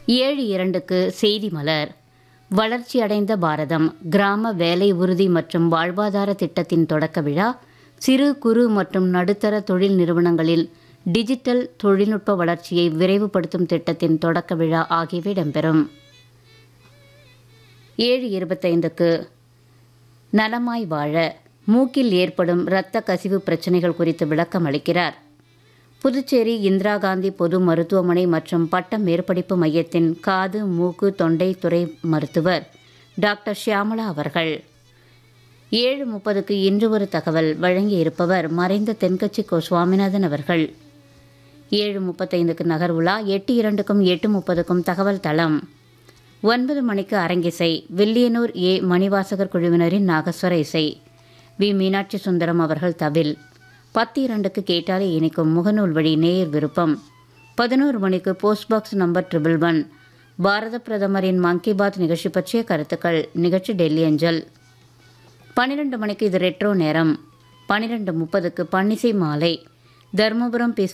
ஏழு இரண்டுக்கு செய்தி மலர் வளர்ச்சியடைந்த பாரதம் கிராம வேலை உறுதி மற்றும் வாழ்வாதார திட்டத்தின் தொடக்க விழா சிறு குறு மற்றும் நடுத்தர தொழில் நிறுவனங்களில் டிஜிட்டல் தொழில்நுட்ப வளர்ச்சியை விரைவுபடுத்தும் திட்டத்தின் தொடக்க விழா ஆகியவை இடம்பெறும் ஏழு இருபத்தைந்துக்கு நலமாய் வாழ மூக்கில் ஏற்படும் இரத்த கசிவு பிரச்சனைகள் குறித்து விளக்கம் அளிக்கிறார் புதுச்சேரி இந்திரா காந்தி பொது மருத்துவமனை மற்றும் பட்ட மேற்படிப்பு மையத்தின் காது மூக்கு தொண்டை துறை மருத்துவர் டாக்டர் ஷியாமளா அவர்கள் ஏழு முப்பதுக்கு இன்று ஒரு தகவல் வழங்கியிருப்பவர் மறைந்த தென்கட்சி கோ சுவாமிநாதன் அவர்கள் ஏழு முப்பத்தைந்துக்கு நகர் உலா எட்டு இரண்டுக்கும் எட்டு முப்பதுக்கும் தகவல் தளம் ஒன்பது மணிக்கு அரங்கிசை வில்லியனூர் ஏ மணிவாசகர் குழுவினரின் நாகஸ்வர இசை வி மீனாட்சி சுந்தரம் அவர்கள் தவில் பத்து இரண்டுக்கு கேட்டாலே இனிக்கும் முகநூல் வழி நேயர் விருப்பம் பதினோரு மணிக்கு post box number triple one பாரத பிரதமரின் மன் கி பாத் நிகழ்ச்சி பற்றிய கருத்துக்கள் நிகழ்ச்சி டெல்லி அஞ்சல் பன்னிரெண்டு மணிக்கு இது ரெட்ரோ நேரம் பன்னிரெண்டு முப்பதுக்கு பன்னிசை மாலை தருமபுரம் பி